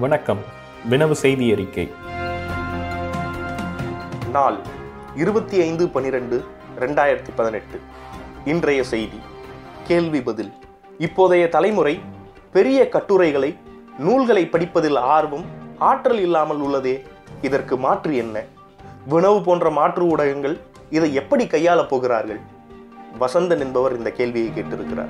வணக்கம் வினவு செய்தி அறிக்கை நாள் இருபத்தி ஐந்து பனிரெண்டு ரெண்டாயிரத்தி பதினெட்டு இன்றைய செய்தி கேள்வி பதில் இப்போதைய தலைமுறை பெரிய கட்டுரைகளை நூல்களை படிப்பதில் ஆர்வம் ஆற்றல் இல்லாமல் உள்ளதே இதற்கு மாற்று என்ன வினவு போன்ற மாற்று ஊடகங்கள் இதை எப்படி கையாளப் போகிறார்கள் வசந்தன் என்பவர் இந்த கேள்வியை கேட்டிருக்கிறார்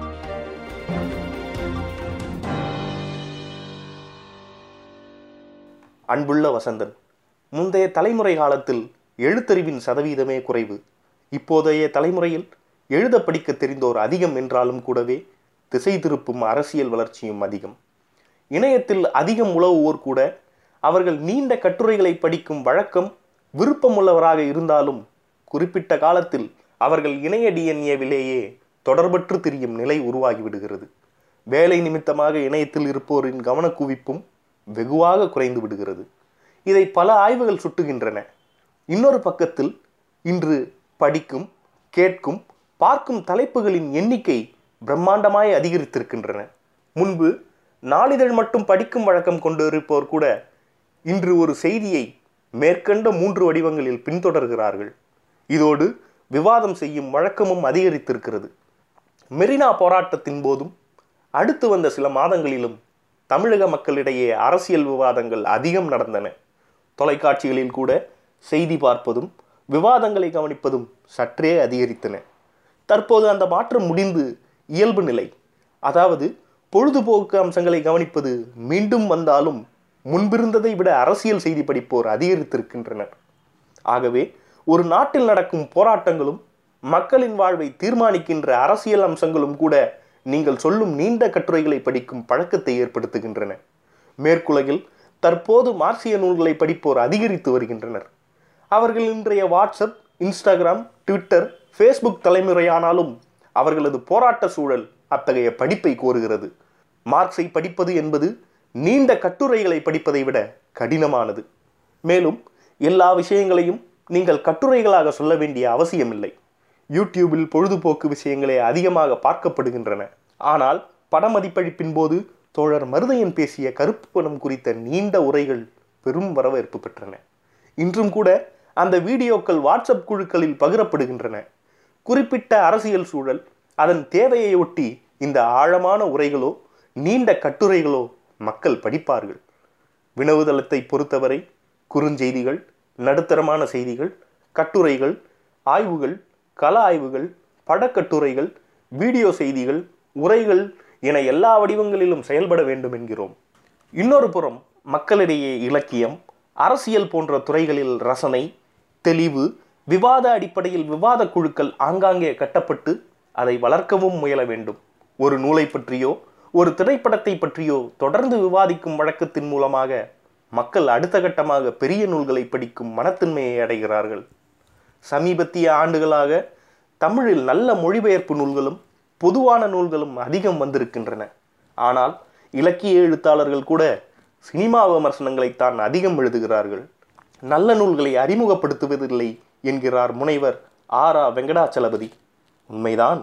அன்புள்ள வசந்தன் முந்தைய தலைமுறை காலத்தில் எழுத்தறிவின் சதவீதமே குறைவு இப்போதைய தலைமுறையில் எழுத படிக்க தெரிந்தோர் அதிகம் என்றாலும் கூடவே திசை திருப்பும் அரசியல் வளர்ச்சியும் அதிகம் இணையத்தில் அதிகம் உழவுவோர் கூட அவர்கள் நீண்ட கட்டுரைகளை படிக்கும் வழக்கம் விருப்பமுள்ளவராக இருந்தாலும் குறிப்பிட்ட காலத்தில் அவர்கள் இணைய டிஎன்ஏவிலேயே தொடர்பற்று திரியும் நிலை உருவாகிவிடுகிறது வேலை நிமித்தமாக இணையத்தில் இருப்போரின் கவனக்குவிப்பும் வெகுவாக குறைந்து விடுகிறது இதை பல ஆய்வுகள் சுட்டுகின்றன இன்னொரு பக்கத்தில் இன்று படிக்கும் கேட்கும் பார்க்கும் தலைப்புகளின் எண்ணிக்கை பிரம்மாண்டமாய் அதிகரித்திருக்கின்றன முன்பு நாளிதழ் மட்டும் படிக்கும் வழக்கம் கொண்டிருப்போர் கூட இன்று ஒரு செய்தியை மேற்கண்ட மூன்று வடிவங்களில் பின்தொடர்கிறார்கள் இதோடு விவாதம் செய்யும் வழக்கமும் அதிகரித்திருக்கிறது மெரினா போராட்டத்தின் போதும் அடுத்து வந்த சில மாதங்களிலும் தமிழக மக்களிடையே அரசியல் விவாதங்கள் அதிகம் நடந்தன தொலைக்காட்சிகளில் கூட செய்தி பார்ப்பதும் விவாதங்களை கவனிப்பதும் சற்றே அதிகரித்தன தற்போது அந்த மாற்றம் முடிந்து இயல்பு நிலை அதாவது பொழுதுபோக்கு அம்சங்களை கவனிப்பது மீண்டும் வந்தாலும் முன்பிருந்ததை விட அரசியல் செய்தி படிப்போர் அதிகரித்திருக்கின்றனர் ஆகவே ஒரு நாட்டில் நடக்கும் போராட்டங்களும் மக்களின் வாழ்வை தீர்மானிக்கின்ற அரசியல் அம்சங்களும் கூட நீங்கள் சொல்லும் நீண்ட கட்டுரைகளை படிக்கும் பழக்கத்தை ஏற்படுத்துகின்றன மேற்குலகில் தற்போது மார்க்சிய நூல்களை படிப்போர் அதிகரித்து வருகின்றனர் அவர்கள் இன்றைய வாட்ஸ்அப் இன்ஸ்டாகிராம் ட்விட்டர் ஃபேஸ்புக் தலைமுறையானாலும் அவர்களது போராட்ட சூழல் அத்தகைய படிப்பை கோருகிறது மார்க்ஸை படிப்பது என்பது நீண்ட கட்டுரைகளை படிப்பதை விட கடினமானது மேலும் எல்லா விஷயங்களையும் நீங்கள் கட்டுரைகளாக சொல்ல வேண்டிய அவசியமில்லை யூடியூபில் பொழுதுபோக்கு விஷயங்களே அதிகமாக பார்க்கப்படுகின்றன ஆனால் படமதிப்பளிப்பின் போது தோழர் மருதையன் பேசிய கருப்பு பணம் குறித்த நீண்ட உரைகள் பெரும் வரவேற்பு பெற்றன இன்றும் கூட அந்த வீடியோக்கள் வாட்ஸ்அப் குழுக்களில் பகிரப்படுகின்றன குறிப்பிட்ட அரசியல் சூழல் அதன் தேவையை ஒட்டி இந்த ஆழமான உரைகளோ நீண்ட கட்டுரைகளோ மக்கள் படிப்பார்கள் வினவுதளத்தை பொறுத்தவரை குறுஞ்செய்திகள் நடுத்தரமான செய்திகள் கட்டுரைகள் ஆய்வுகள் கள ஆய்வுகள் படக்கட்டுரைகள் வீடியோ செய்திகள் உரைகள் என எல்லா வடிவங்களிலும் செயல்பட வேண்டும் என்கிறோம் இன்னொரு புறம் மக்களிடையே இலக்கியம் அரசியல் போன்ற துறைகளில் ரசனை தெளிவு விவாத அடிப்படையில் விவாத குழுக்கள் ஆங்காங்கே கட்டப்பட்டு அதை வளர்க்கவும் முயல வேண்டும் ஒரு நூலை பற்றியோ ஒரு திரைப்படத்தை பற்றியோ தொடர்ந்து விவாதிக்கும் வழக்கத்தின் மூலமாக மக்கள் அடுத்த கட்டமாக பெரிய நூல்களை படிக்கும் மனத்தின்மையை அடைகிறார்கள் சமீபத்திய ஆண்டுகளாக தமிழில் நல்ல மொழிபெயர்ப்பு நூல்களும் பொதுவான நூல்களும் அதிகம் வந்திருக்கின்றன ஆனால் இலக்கிய எழுத்தாளர்கள் கூட சினிமா விமர்சனங்களைத்தான் அதிகம் எழுதுகிறார்கள் நல்ல நூல்களை அறிமுகப்படுத்துவதில்லை என்கிறார் முனைவர் ஆரா வெங்கடாச்சலபதி உண்மைதான்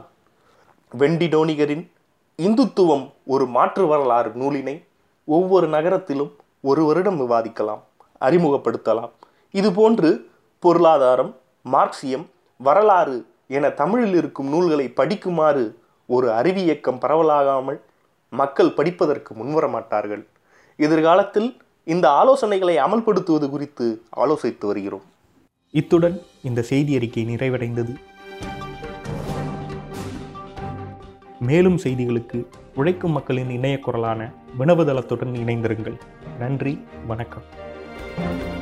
வெண்டி டோனிகரின் இந்துத்துவம் ஒரு மாற்று வரலாறு நூலினை ஒவ்வொரு நகரத்திலும் ஒரு வருடம் விவாதிக்கலாம் அறிமுகப்படுத்தலாம் இதுபோன்று பொருளாதாரம் மார்க்சியம் வரலாறு என தமிழில் இருக்கும் நூல்களை படிக்குமாறு ஒரு அறிவியக்கம் பரவலாகாமல் மக்கள் படிப்பதற்கு முன்வர மாட்டார்கள் எதிர்காலத்தில் இந்த ஆலோசனைகளை அமல்படுத்துவது குறித்து ஆலோசித்து வருகிறோம் இத்துடன் இந்த செய்தி அறிக்கை நிறைவடைந்தது மேலும் செய்திகளுக்கு உழைக்கும் மக்களின் இணைய குரலான வினவுதளத்துடன் இணைந்திருங்கள் நன்றி வணக்கம்